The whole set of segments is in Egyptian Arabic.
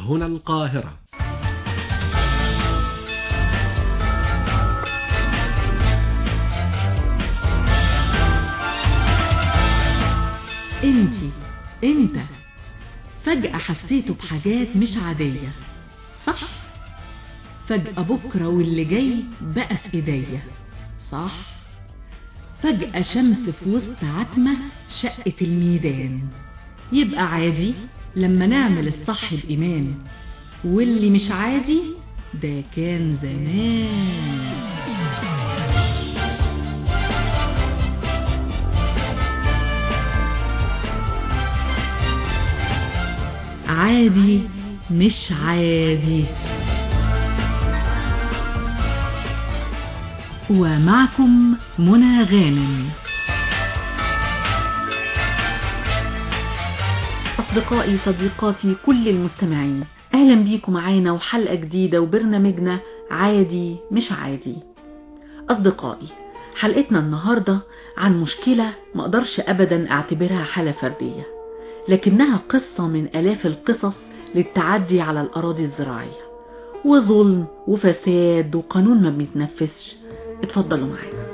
هنا القاهرة انتي انت فجأة حسيتوا بحاجات مش عادية صح فجأة بكرة واللي جاي بقى في ايديا صح فجأة شمس في وسط عتمة شقة الميدان يبقى عادي لما نعمل الصح بإيمان واللي مش عادي ده كان زمان عادي مش عادي ومعكم منى غانم أصدقائي صديقاتي كل المستمعين أهلا بيكم معانا وحلقة جديدة وبرنامجنا عادي مش عادي أصدقائي حلقتنا النهاردة عن مشكلة مقدرش أبدا أعتبرها حالة فردية لكنها قصة من آلاف القصص للتعدي على الأراضي الزراعية وظلم وفساد وقانون ما بيتنفذش اتفضلوا معانا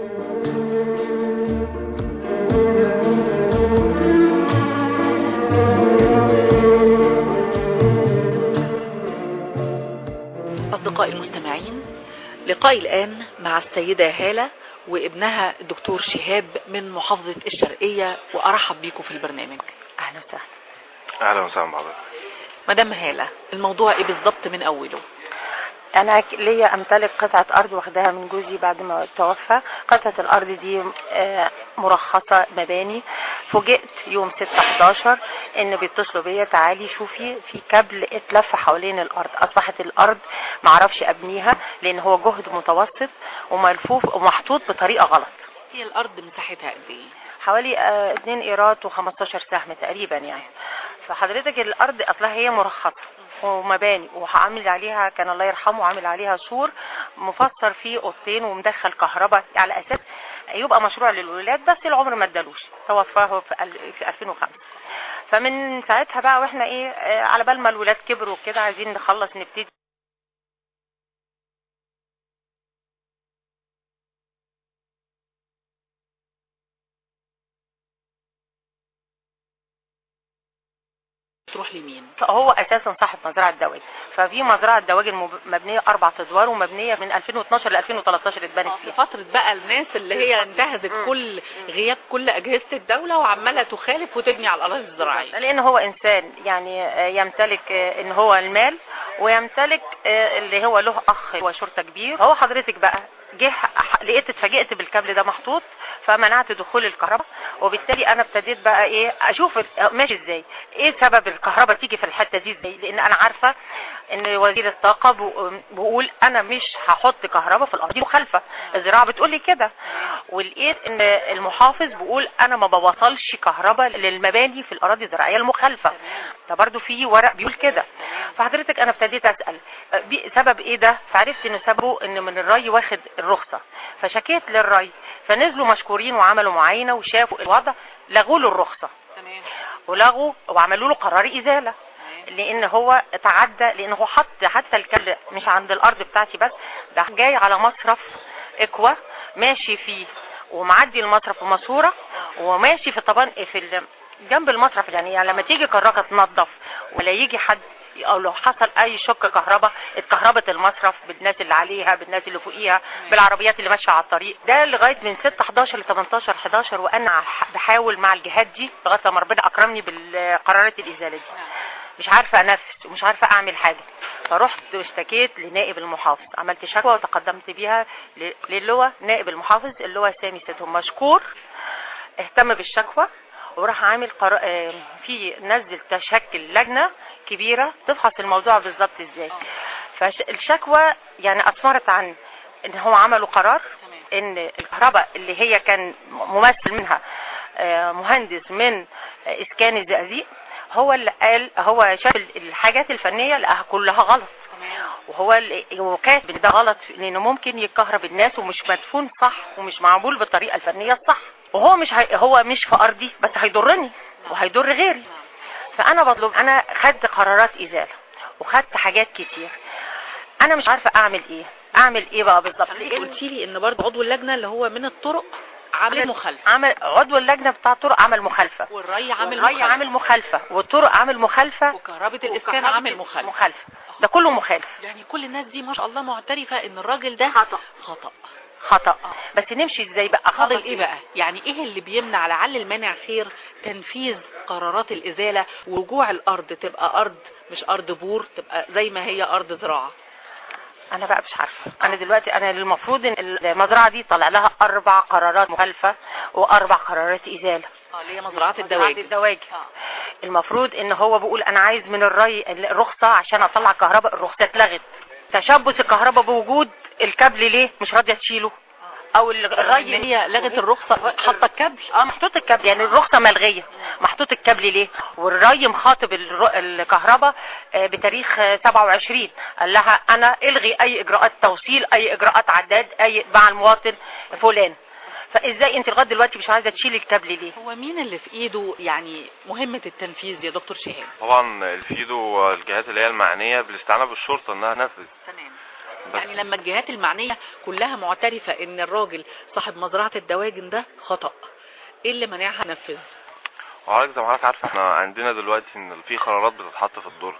أصدقائي المستمعين لقائي الآن مع السيدة هالة وابنها الدكتور شهاب من محافظة الشرقية وأرحب بيكم في البرنامج أهلا وسهلا اهلا وسهلا بحضرتك مدام هالة الموضوع ايه بالظبط من أوله انا ك- ليا امتلك قطعه ارض واخداها من جوزي بعد ما توفى قطعه الارض دي آه، مرخصه مباني فوجئت يوم 6 11 ان بيتصلوا بيا تعالي شوفي في كابل اتلف حوالين الارض اصبحت الارض معرفش ابنيها لان هو جهد متوسط وملفوف ومحطوط بطريقه غلط هي الأرض مساحتها قد ايه حوالي آه، 2 ايرات و15 سهم تقريبا يعني فحضرتك الارض اصلها هي مرخصه ومباني وعامل عليها كان الله يرحمه عامل عليها سور مفسر فيه اوضتين ومدخل كهرباء على اساس يبقى مشروع للولاد بس العمر ما ادالوش توفاه في ال- في 2005 فمن ساعتها بقى واحنا ايه آه، على بال ما الولاد كبروا كده عايزين نخلص نبتدي تروح لمين هو اساسا صاحب مزرعه دواجن ففي مزرعه دواجن مب- مبنيه اربع ادوار ومبنيه من 2012 ل 2013 اتبنت في فيها فترة بقى الناس اللي هي انتهزت مم. كل غياب كل أجهزة الدولة وعمالة تخالف وتبني على الأراضي الزراعية لان هو انسان يعني آه، يمتلك آه، ان هو المال ويمتلك آه، اللي هو له اخ وشرطه كبير هو حضرتك بقى جه ح- لقيت اتفاجئت بالكابل ده محطوط فمنعت دخول الكهرباء وبالتالي انا ابتديت بقى ايه اشوف ال- ماشي ازاي ايه سبب الكهرباء تيجي في الحته دي ازاي لان انا عارفه ان وزير الطاقه بو- بيقول انا مش هحط كهرباء في الارض دي مخالفه الزراعه بتقول لي كده ولقيت ان المحافظ بيقول انا ما بوصلش كهرباء للمباني في الاراضي الزراعيه المخالفه ده برضو في ورق بيقول كده فحضرتك انا ابتديت اسال أه، بي- سبب ايه ده فعرفت انه سببه ان من الري واخد الرخصه فشكيت للري فنزلوا مشكورين وعملوا معاينه وشافوا الوضع لغوا له الرخصه تمام ولغوا وعملوا له قرار ازاله لان هو تعدى لان هو حط حتى الكل مش عند الارض بتاعتي بس ده جاي على مصرف اكوا ماشي فيه ومعدي المصرف وماسوره وماشي في طبان في ال- جنب المصرف يعني, يعني لما تيجي كراكه تنظف ولا يجي حد او لو حصل اي شك كهرباء اتكهربت المصرف بالناس اللي عليها بالناس اللي فوقيها بالعربيات اللي ماشيه على الطريق ده لغايه من 6 11 ل 18 11 وانا بحاول مع الجهات دي لغايه لما ربنا اكرمني بالقرارات الازاله دي مش عارفه انفذ ومش عارفه اعمل حاجه فرحت واشتكيت لنائب المحافظ عملت شكوى وتقدمت بيها ل- للواء نائب المحافظ اللواء سامي سيدهم مشكور اهتم بالشكوى وراح عامل قرار آه، في نزل تشكل لجنه كبيره تفحص الموضوع بالظبط ازاي فالشكوى يعني اثمرت عن ان هو عملوا قرار ان الكهرباء اللي هي كان ممثل منها آه، مهندس من آه، اسكان الزقازيق هو اللي قال هو شاف الحاجات الفنيه لقاها كلها غلط وهو اللي- وكاتب ان ده غلط لانه ممكن يكهرب الناس ومش مدفون صح ومش معمول بالطريقه الفنيه الصح وهو مش هي هو مش في ارضي بس هيضرني وهيضر غيري فانا بطلب انا خدت قرارات ازاله وخدت حاجات كتير انا مش عارفه اعمل ايه اعمل ايه بقى بالظبط حضرتك قلتي لي ان برضه عضو اللجنه اللي هو من الطرق عامل مخالفه عمل عضو اللجنه بتاع الطرق عمل مخالفه والري عامل والري مخالفه عامل مخالفه والطرق عامل مخالفه وكهرباء الاسكان وكهرباء عامل مخالفه مخالفه ده كله مخالف يعني كل الناس دي ما شاء الله معترفه ان الراجل ده خطأ. خطأ خطا بس نمشي ازاي بقى فاضل خطأ ايه بقى يعني ايه اللي بيمنع لعل المانع خير تنفيذ قرارات الازاله ورجوع الارض تبقى ارض مش ارض بور تبقى زي ما هي ارض زراعه انا بقى مش عارفه انا دلوقتي انا المفروض ان المزرعه دي طلع لها اربع قرارات مخالفه واربع قرارات ازاله اه اللي هي مزرعات مزرعة الدواجن الدواجن آه. المفروض ان هو بيقول انا عايز من الري الرخصه عشان اطلع كهرباء الرخصه اتلغت تشبث الكهرباء بوجود الكابل ليه مش راضيه تشيله او ال- الري الري هي لغت الرخصه حاطه الكابل اه محطوط الكابل يعني الرخصه ملغيه محطوط الكابل ليه والري مخاطب الر- الكهرباء آه، بتاريخ آه، 27 قال لها انا الغي اي اجراءات توصيل اي اجراءات عداد اي مع المواطن فلان فازاي انت لغايه دلوقتي مش عايزه تشيلي الكابل ليه هو مين اللي في ايده يعني مهمه التنفيذ يا دكتور شهاب طبعا الفيدو والجهات اللي هي المعنيه بالاستعانه بالشرطه انها تنفذ تمام بس يعني لما الجهات المعنيه كلها معترفه ان الراجل صاحب مزرعه الدواجن ده خطأ ايه اللي منعها تنفذ وحضرتك زي ما حضرتك عارفه احنا عندنا دلوقتي ان في قرارات بتتحط في الدرج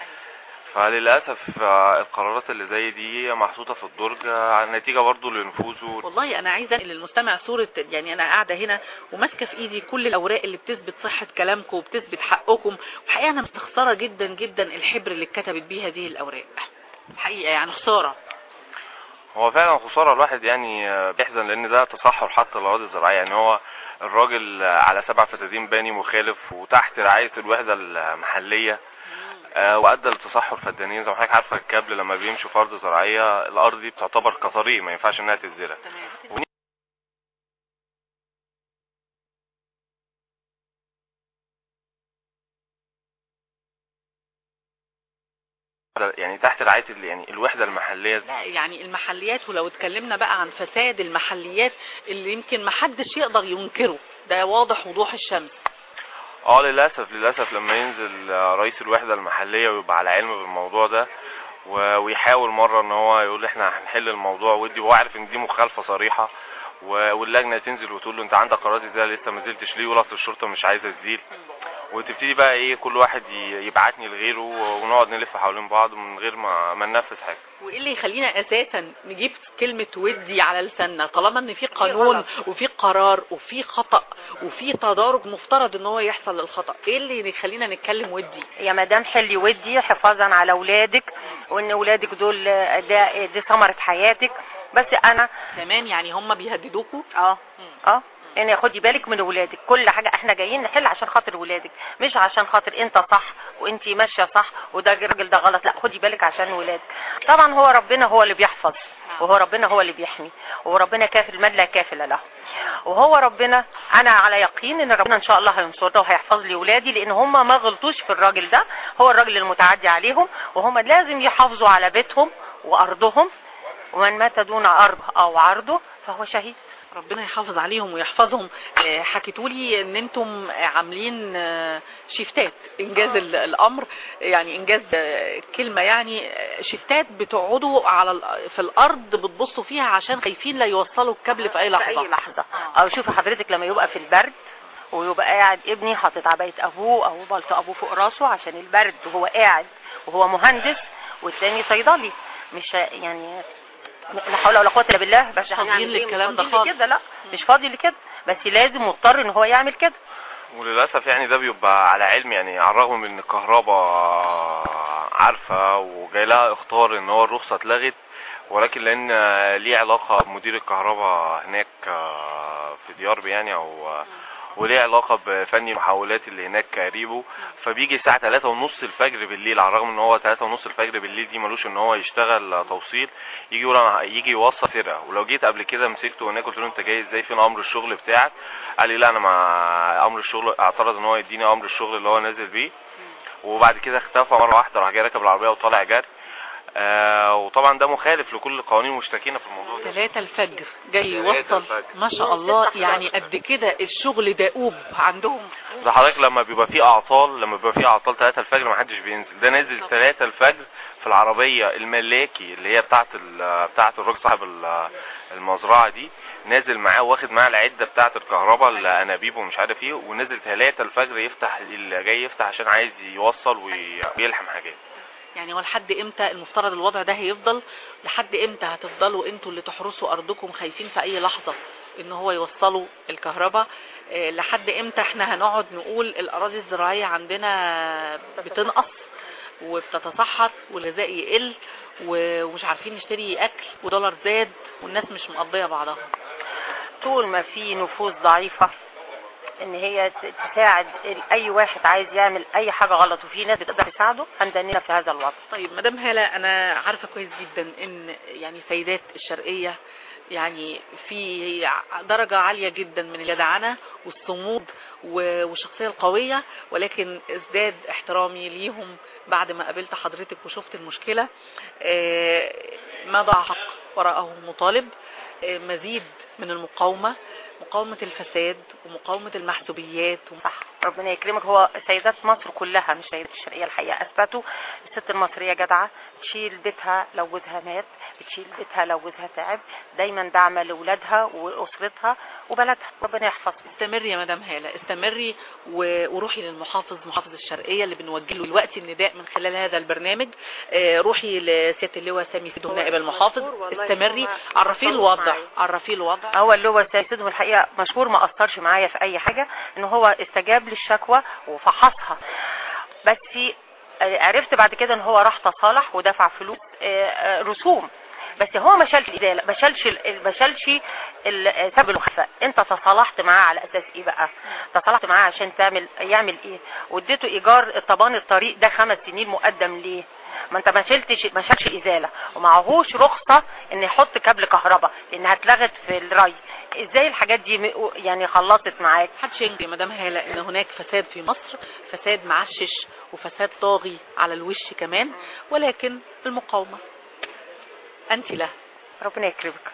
فللاسف آه، القرارات اللي زي دي محطوطه في الدرج آه، نتيجه برضو لنفوذه والله انا عايزه انقل للمستمع صوره يعني انا قاعده هنا وماسكه في ايدي كل الاوراق اللي بتثبت صحه كلامكم وبتثبت حقكم وحقيقه انا مستخسره جدا جدا الحبر اللي اتكتبت بيه هذه الاوراق حقيقه يعني خساره هو فعلا خساره الواحد يعني آه، بيحزن لان ده تصحر حتى الاراضي الزراعيه يعني هو الراجل آه، على سبع فدادين باني مخالف وتحت رعايه الوحده المحليه آه، وادى لتصحر فدانين زي ما حضرتك عارفه الكابل لما بيمشي في ارض زراعيه الارض دي بتعتبر كطريق ما ينفعش انها تتزرع تمام يعني تحت رعايه ال- يعني الوحده المحليه لا يعني المحليات ولو اتكلمنا بقى عن فساد المحليات اللي يمكن محدش يقدر ينكره ده واضح وضوح الشمس اه للاسف للاسف لما ينزل آه، رئيس الوحده المحليه ويبقى على علم بالموضوع ده و- ويحاول مره ان هو يقول احنا هنحل الموضوع ودي وهو عارف ان دي مخالفه صريحه و- واللجنه تنزل وتقول له انت عندك قرارات ازاله لسه ما زلتش ليه يقول اصل الشرطه مش عايزه تزيل وتبتدي بقى ايه كل واحد ي- يبعتني لغيره ونقعد نلف حوالين بعض من غير ما ما ننفذ حاجه وايه اللي يخلينا اساسا نجيب كلمة ودي على لساننا طالما ان في قانون وفي قرار وفي خطأ وفي تدارج مفترض ان هو يحصل للخطأ ايه اللي يخلينا نتكلم ودي يا مدام حلي ودي حفاظا على اولادك وان اولادك دول آه، ده دي ثمره حياتك بس انا كمان يعني هم بيهددوكوا اه اه يعني خدي بالك من ولادك كل حاجة احنا جايين نحل عشان خاطر ولادك مش عشان خاطر انت صح وانت ماشية صح وده الراجل ده غلط لا خدي بالك عشان ولادك طبعا هو ربنا هو اللي بيحفظ وهو ربنا هو اللي بيحمي وربنا كافل من لا كافل له وهو ربنا انا على يقين ان ربنا ان شاء الله هينصرنا وهيحفظ لي ولادي لان هم ما غلطوش في الراجل ده هو الراجل المتعدي عليهم وهم لازم يحافظوا على بيتهم وارضهم ومن مات دون ارض او عرضه فهو شهيد ربنا يحافظ عليهم ويحفظهم آه، حكيتولي ان انتم عاملين آه، شيفتات انجاز ال- الامر يعني انجاز آه، كلمه يعني آه، شيفتات بتقعدوا على ال- في الارض بتبصوا فيها عشان خايفين لا يوصلوا الكابل في اي في لحظه اي لحظه او شوفي حضرتك لما يبقى في البرد ويبقى قاعد ابني حاطط عبايه ابوه او بلطو ابوه فوق راسه عشان البرد وهو قاعد وهو مهندس والتاني صيدلي مش يعني لا حول ولا قوه الا بالله بس فاضيين هنعمل إيه؟ مش للكلام ده فاضيين خالص. لكده لا مش فاضي لكده بس لازم مضطر ان هو يعمل كده وللاسف يعني ده بيبقى على علم يعني على الرغم من ان الكهرباء عارفه وجاي لها اخطار ان هو الرخصه اتلغت ولكن لان ليه علاقه بمدير الكهرباء هناك في ديار يعني او وليه علاقه بفني المحولات اللي هناك قريبه فبيجي الساعه 3 ونص الفجر بالليل على الرغم ان هو 3 ونص الفجر بالليل دي ملوش ان هو يشتغل توصيل يجي يقول أنا يجي يوصل سرقه ولو جيت قبل كده مسكته هناك قلت له انت جاي ازاي فين امر الشغل بتاعك قال لي لا انا مع امر الشغل اعترض ان هو يديني امر الشغل اللي هو نازل بيه وبعد كده اختفى مره واحده راح جاي راكب العربيه وطالع جري آه وطبعا ده مخالف لكل قوانين المشتركين في الموضوع ده 3 الفجر جاي تلاتة يوصل الفجر. ما شاء الله يعني قد كده الشغل دؤوب عندهم ده حضرتك لما بيبقى فيه اعطال لما بيبقى فيه اعطال 3 الفجر ما حدش بينزل ده نازل 3 الفجر في العربيه الملاكي اللي هي بتاعه ال- بتاعه الراجل صاحب ال- المزرعه دي نازل معاه واخد معاه العده بتاعه الكهرباء الانابيب ومش عارف ايه ونزل 3 الفجر يفتح اللي جاي يفتح عشان عايز يوصل وي- ويلحم حاجات يعني ولحد امتى المفترض الوضع ده هيفضل لحد امتى هتفضلوا انتوا اللي تحرسوا ارضكم خايفين في اي لحظة ان هو يوصلوا الكهرباء آه، لحد امتى احنا هنقعد نقول الاراضي الزراعية عندنا بتنقص وبتتصحر والغذاء يقل و- ومش عارفين نشتري اكل ودولار زاد والناس مش مقضية بعضها طول ما في نفوس ضعيفة ان هي ت- تساعد ال- اي واحد عايز يعمل اي حاجة غلط وفي ناس بتقدر تساعده هندننا في هذا الوضع طيب مدام هالة أنا عارفة كويس جدا إن يعني سيدات الشرقية يعني في ع- درجة عالية جدا من الجدعنة والصمود و- والشخصية القوية ولكن ازداد احترامي ليهم بعد ما قابلت حضرتك وشفت المشكلة آه، ما ضاع حق وراءه مطالب آه، مزيد من المقاومة مقاومة الفساد ومقاومة المحسوبيات صح ربنا يكرمك هو سيدات مصر كلها مش سيدات الشرقية الحقيقة اثبتوا الست المصرية جدعة تشيل بيتها لو جوزها مات بتشيل بيتها لو جوزها تعب دايما داعمة لأولادها وأسرتها وبلدها ربنا يحفظها استمري يا مدام هالة استمري و- وروحي للمحافظ محافظ الشرقية اللي بنوجه له دلوقتي النداء من خلال هذا البرنامج آه، روحي لسيادة اللواء سامي سيدهم نائب المحافظ استمري عرفيه الوضع عرفيه الوضع هو اللي هو سيدهم الحقيقه مشكور ما اثرش معايا في اي حاجه ان هو استجاب للشكوى وفحصها بس آه، عرفت بعد كده ان هو راح تصالح ودفع فلوس آه، آه، رسوم بس هو ما شالش الاداره ما شالش ال- ما شالش ال- سبب الخفاء انت تصالحت معاه على اساس ايه بقى تصالحت معاه عشان تعمل يعمل ايه واديته ايجار طبان الطريق ده خمس سنين مقدم ليه ما انت ما شلتش ما شالش ازاله ومعهوش رخصه ان يحط كابل كهرباء لانها اتلغت في الري ازاي الحاجات دي م- يعني خلصت معاك محدش ينكر يا مدام هالة ان هناك فساد في مصر فساد معشش وفساد طاغي على الوش كمان ولكن المقاومة انت له ربنا يكرمك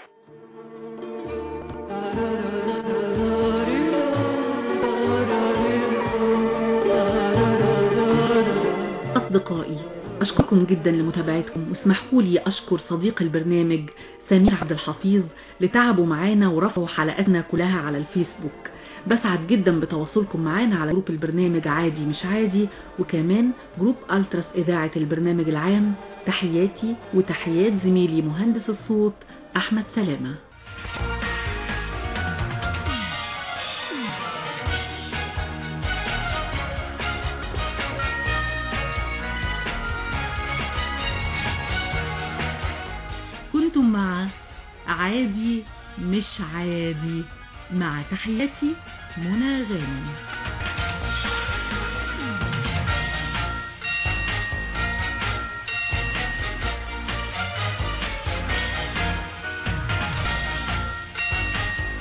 أصدقائي أشكركم جدا لمتابعتكم واسمحوا لي أشكر صديق البرنامج سمير عبد الحفيظ لتعبوا معانا ورفعوا حلقاتنا كلها على الفيسبوك بسعد جدا بتواصلكم معانا على جروب البرنامج عادي مش عادي وكمان جروب ألترس إذاعة البرنامج العام تحياتي وتحيات زميلي مهندس الصوت أحمد سلامة كنتم مع عادي مش عادي مع تحياتي منى غانم